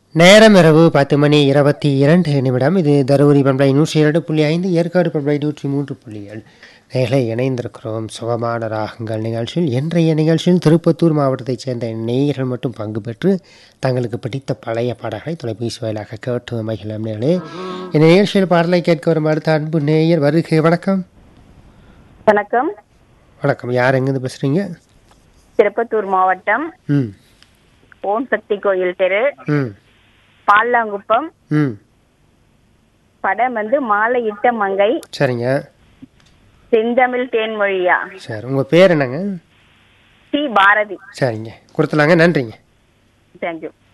நேரம் இரவு பத்து மணி இருபத்தி இரண்டு நிமிடம் இது தருமபுரி பண்பலை நூற்றி இரண்டு புள்ளி ஐந்து ஏற்காடு பண்பலை நூற்றி மூன்று புள்ளி ஏழு நேர்களை இணைந்திருக்கிறோம் சுகமான ராகங்கள் நிகழ்ச்சியில் இன்றைய நிகழ்ச்சியில் திருப்பத்தூர் மாவட்டத்தைச் சேர்ந்த நேயர்கள் மட்டும் பங்கு பெற்று தங்களுக்கு பிடித்த பழைய பாடல்களை தொலைபேசி வாயிலாக கேட்டு மகிழம் நேர்களே இந்த நிகழ்ச்சியில் பாடலை கேட்க வரும் அடுத்த அன்பு நேயர் வருகை வணக்கம் வணக்கம் வணக்கம் யார் எங்கேருந்து பேசுகிறீங்க திருப்பத்தூர் மாவட்டம் ம் ஓம் சக்தி கோயில் தெரு ம் பாலாங்குப்பம் ம் படம் வந்து மாலை இட்ட மங்கை சரிங்க செந்தமிழ் தேன்மொழியா சரி உங்கள் பேர் என்னங்க சி பாரதி சரிங்க கொடுத்துலாங்க நன்றிங்க தேங்க்யூ